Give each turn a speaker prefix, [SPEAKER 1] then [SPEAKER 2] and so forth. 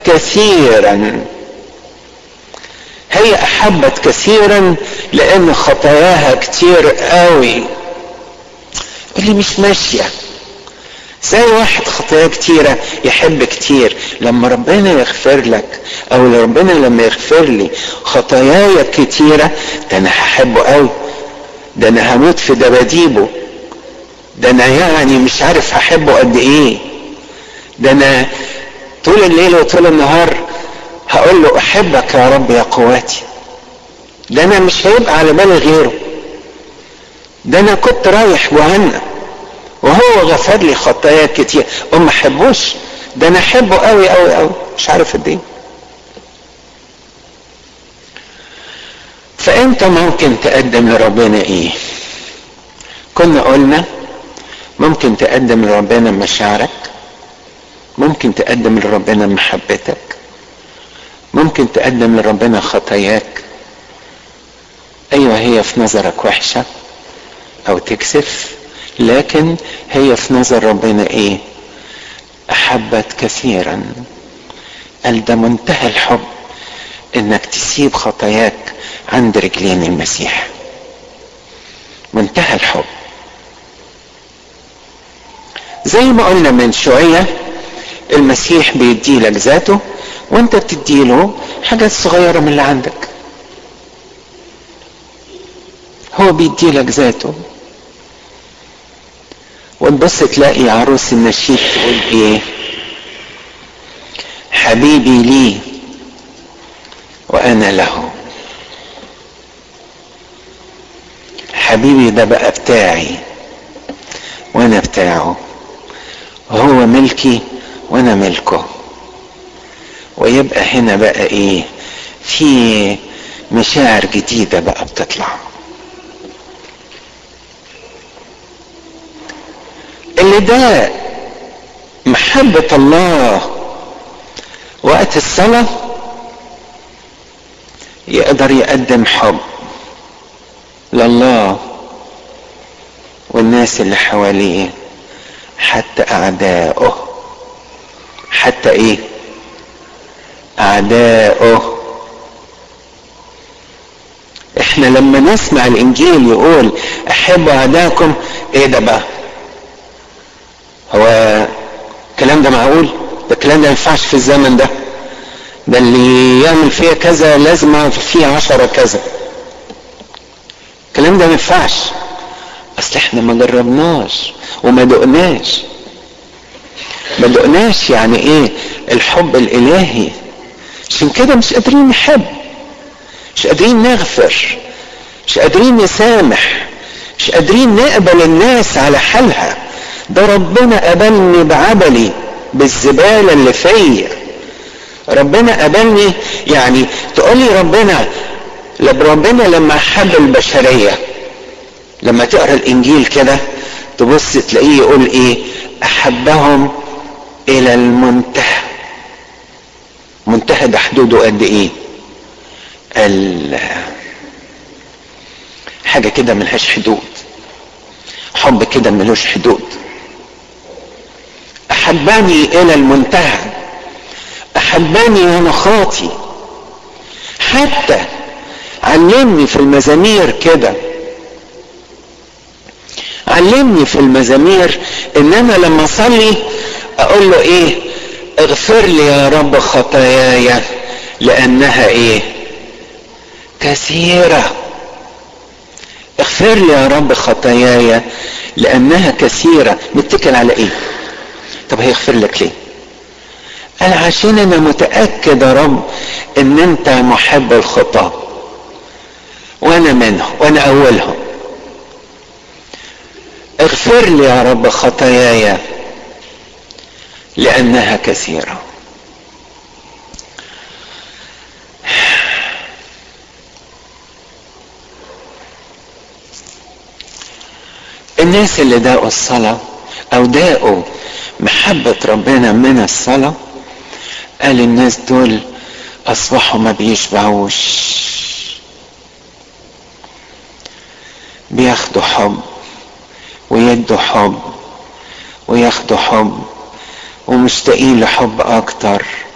[SPEAKER 1] كثيرا هي احبت كثيرا لان خطاياها كتير قوي اللي مش ماشيه زي واحد خطايا كتيرة يحب كتير لما ربنا يغفر لك او ربنا لما يغفر لي خطاياي كتيرة ده انا هحبه قوي ده انا هموت في دباديبه ده انا يعني مش عارف هحبه قد ايه ده انا طول الليل وطول النهار هقول له احبك يا رب يا قواتي ده انا مش هيبقى على بالي غيره ده انا كنت رايح جهنم وهو غفر لي خطايا كتير وما احبوش ده انا احبه قوي قوي قوي مش عارف قد ايه فانت ممكن تقدم لربنا ايه كنا قلنا ممكن تقدم لربنا مشاعرك ممكن تقدم لربنا محبتك ممكن تقدم لربنا خطاياك ايوه هي في نظرك وحشه او تكسف لكن هي في نظر ربنا ايه احبت كثيرا قال ده منتهى الحب انك تسيب خطاياك عند رجلين المسيح منتهى الحب زي ما قلنا من شويه المسيح بيديلك ذاته وانت بتديله حاجات صغيره من اللي عندك هو بيديلك ذاته وتبص تلاقي عروس النشيد تقول ايه حبيبي لي وانا له حبيبي ده بقى بتاعي وانا بتاعه وهو ملكي وانا ملكه ويبقى هنا بقى ايه في مشاعر جديده بقى بتطلع اللي ده محبة الله وقت الصلاة يقدر يقدم حب لله والناس اللي حواليه حتى أعدائه حتى إيه أعدائه احنا لما نسمع الانجيل يقول احبوا اعدائكم ايه ده بقى هو الكلام ده معقول ده الكلام ده ما ينفعش في الزمن ده ده اللي يعمل فيها كذا لازم فيه عشرة كذا الكلام ده ما ينفعش اصل احنا ما جربناش وما دقناش ما دقناش يعني ايه الحب الالهي عشان كده مش قادرين نحب مش قادرين نغفر مش قادرين نسامح مش قادرين نقبل الناس على حالها ده ربنا قبلني بعبلي بالزبالة اللي فيا ربنا قبلني يعني تقول لي ربنا ربنا لما حب البشرية لما تقرا الانجيل كده تبص تلاقيه يقول ايه احبهم الى المنتهى منتهى ده حدوده قد ايه ال حاجة كده ملهاش حدود حب كده ملوش حدود احبني الى المنتهى احبني وانا خاطي حتى علمني في المزامير كده علمني في المزامير ان انا لما اصلي اقول له ايه اغفر لي يا رب خطاياي لانها ايه كثيره اغفر لي يا رب خطاياي لانها كثيره متكل على ايه طب هيغفر لك ليه قال عشان انا متاكد يا رب ان انت محب الخطاه وانا منهم وانا اولهم اغفر لي يا رب خطاياي لانها كثيره الناس اللي داقوا الصلاه او داقوا محبه ربنا من الصلاه قال الناس دول اصبحوا ما بيشبعوش بياخدوا حب ويدوا حب وياخدوا حب ومشتاقين لحب اكتر